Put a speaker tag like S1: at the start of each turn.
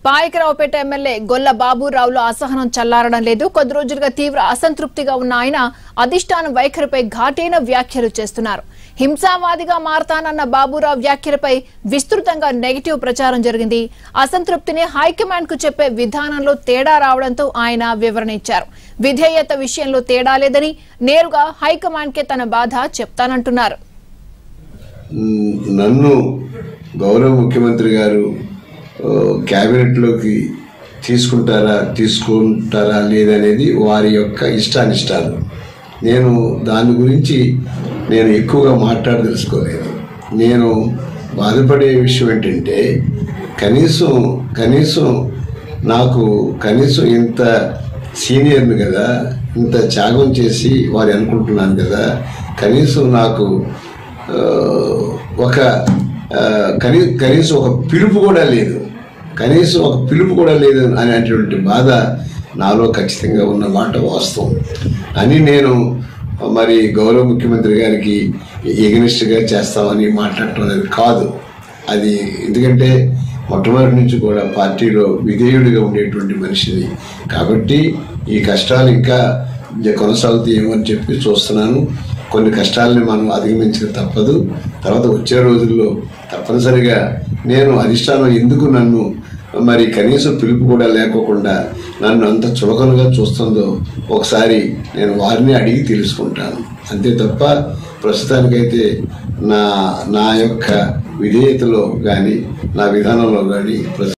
S1: Payakaraopeta MLA గొల్ల బాబురావులో అసహనం చల్లారడం లేదు కొద్ది రోజులుగా తీవ్ర అసంతృప్తిగా ఉన్న ఆయన అధిష్టానం వైఖరిపై ఘాటైన వ్యాఖ్యలు చేస్తున్నారు హింసావాదిగా మారతానన్న బాబురావు వ్యాఖ్యలపై విస్తృతంగా నెగిటివ్ ప్రచారం జరిగింది అసంతృప్తిని హైకమాండ్ కు చెప్పే విధానంలో తేడా రావడంతో ఆయన వివరణ ఇచ్చారు విధేయత విషయంలో తేడా లేదని నేరుగా హైకమాండ్ కే తన బాధ చెప్తానంటున్నారు
S2: మ్, నన్ను గౌరవ ముఖ్యమంత్రి గారు ఆ, క్యాబినెట్లోకి తీసుకుంటారా తీసుకుంటారా లేదనేది వారి యొక్క ఇష్టానిష్టాలు నేను దాని గురించి నేను ఎక్కువగా మాట్లాడదలుచుకోలేదు నేను బాధపడే విషయం ఏంటంటే కనీసం కనీసం నాకు కనీసం ఇంత సీనియర్ని కదా ఇంత త్యాగం చేసి వారు అనుకుంటున్నాను కదా కనీసం నాకు ఆ, ఒక ఆ, కనీ కనీసం ఒక పిలుపు కూడా లేదు కనీసం ఒక పిలుపు కూడా లేదు అనేటువంటి బాధ నాలో ఖచ్చితంగా ఉన్న మాట వాస్తవం అని నేను మరి గౌరవ ముఖ్యమంత్రి గారికి ఎగనిస్ట్గా చేస్తామని మాట్లాడటం అనేది కాదు అది ఎందుకంటే మొట్టమొదటి నుంచి కూడా పార్టీలో విధేయుడిగా ఉండేటువంటి మనిషిని కాబట్టి ఈ కష్టాలు ఇంకా జ- కొనసాగుతాయేమో అని చెప్పి చూస్తున్నాను కొన్ని కష్టాలని మనం అధిగమించక తప్పదు తర్వాత వచ్చే రోజుల్లో తప్పనిసరిగా నేను అధిష్టానం ఎందుకు నన్ను మరి కనీసం పిలుపు కూడా లేకోకుండా నన్ను అంత చులకనగా చూస్తుందో ఒకసారి నేను వారిని అడిగి తెలుసుకుంటాను అంతే తప్ప ప్రస్తుతానికైతే నా నా యొక్క విధేయతలో కానీ నా విధానంలో కానీ